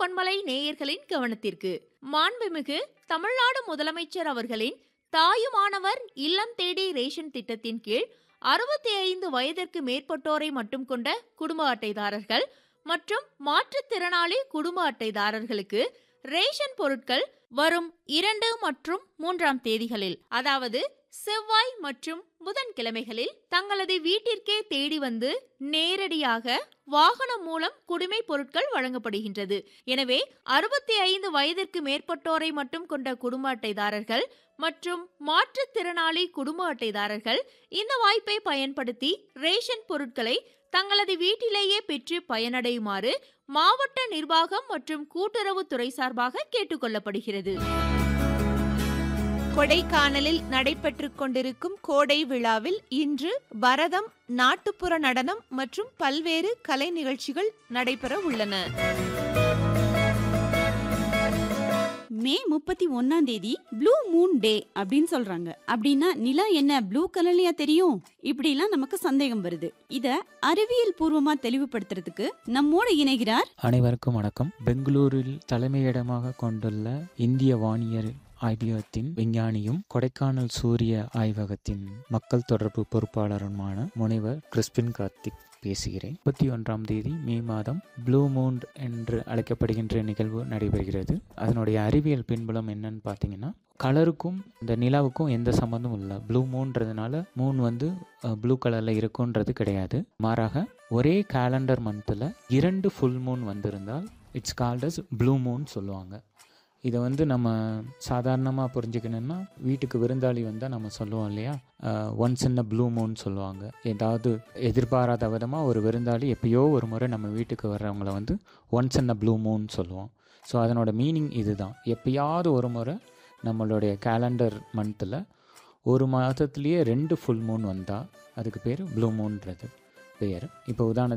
பண்பலை நேயர்களின் கவனத்திற்கு மாண்புமிகு தமிழ்நாடு முதலமைச்சர் அவர்களின் தாயுமானவர் இல்லம் தேடி ரேஷன் திட்டத்தின் கீழ் அறுபத்தி ஐந்து வயதிற்கு மேற்பட்டோரை மட்டும் கொண்ட குடும்ப அட்டைதாரர்கள் மற்றும் மாற்றுத்திறனாளி குடும்ப அட்டைதாரர்களுக்கு ரேஷன் பொருட்கள் வரும் இரண்டு மற்றும் மூன்றாம் தேதிகளில் அதாவது செவ்வாய் மற்றும் புதன்கிழமைகளில் தங்களது வீட்டிற்கே தேடி வந்து நேரடியாக வாகனம் மூலம் குடிமை பொருட்கள் வழங்கப்படுகின்றது எனவே அறுபத்தி ஐந்து வயதிற்கு மேற்பட்டோரை மட்டும் கொண்ட குடும்ப அட்டைதாரர்கள் மற்றும் மாற்றுத்திறனாளி குடும்ப அட்டைதாரர்கள் இந்த வாய்ப்பை பயன்படுத்தி ரேஷன் பொருட்களை தங்களது வீட்டிலேயே பெற்று பயனடையுமாறு மாவட்ட நிர்வாகம் மற்றும் கூட்டுறவுத்துறை சார்பாக கேட்டுக்கொள்ளப்படுகிறது கொடைக்கானலில் நடைபெற்றுக் கொண்டிருக்கும் கோடை விழாவில் இன்று பரதம் நாட்டுப்புற நடனம் மற்றும் பல்வேறு கலை நிகழ்ச்சிகள் நடைபெற உள்ளன மே முப்பத்தி ஒன்னாம் தேதி ப்ளூ மூன் டே அப்படின்னு சொல்றாங்க அப்படின்னா நிலா என்ன ப்ளூ கலர்லயா தெரியும் இப்படிலாம் நமக்கு சந்தேகம் வருது இத அறிவியல் பூர்வமா தெளிவுபடுத்துறதுக்கு நம்மோடு இணைகிறார் அனைவருக்கும் வணக்கம் பெங்களூரில் தலைமையிடமாக கொண்டுள்ள இந்திய வானியல் ஆய்வகத்தின் விஞ்ஞானியும் கொடைக்கானல் சூரிய ஆய்வகத்தின் மக்கள் தொடர்பு பொறுப்பாளருமான முனைவர் கிறிஸ்பின் கார்த்திக் பேசுகிறேன் முப்பத்தி ஒன்றாம் தேதி மே மாதம் ப்ளூ மூன் என்று அழைக்கப்படுகின்ற நிகழ்வு நடைபெறுகிறது அதனுடைய அறிவியல் பின்புலம் என்னன்னு பார்த்தீங்கன்னா கலருக்கும் இந்த நிலாவுக்கும் எந்த சம்மந்தமும் இல்லை ப்ளூ மூன்றதுனால மூன் வந்து ப்ளூ கலரில் இருக்குன்றது கிடையாது மாறாக ஒரே கேலண்டர் மந்தில் இரண்டு ஃபுல் மூன் வந்திருந்தால் it's called as blue moon சொல்லுவாங்க இதை வந்து நம்ம சாதாரணமாக புரிஞ்சுக்கணுன்னா வீட்டுக்கு விருந்தாளி வந்தால் நம்ம சொல்லுவோம் இல்லையா ஒன்ஸ் இன் ப்ளூ மூன் சொல்லுவாங்க ஏதாவது எதிர்பாராத விதமாக ஒரு விருந்தாளி எப்பயோ ஒரு முறை நம்ம வீட்டுக்கு வர்றவங்கள வந்து ஒன்ஸ் இன் ப்ளூ மூன் சொல்லுவோம் ஸோ அதனோட மீனிங் இதுதான் எப்பயாவது ஒரு முறை நம்மளுடைய கேலண்டர் மந்தில் ஒரு மாதத்துலேயே ரெண்டு ஃபுல் மூன் வந்தால் அதுக்கு பேர் ப்ளூ மூன்றது பெயர் இப்போ உதாரணத்துக்கு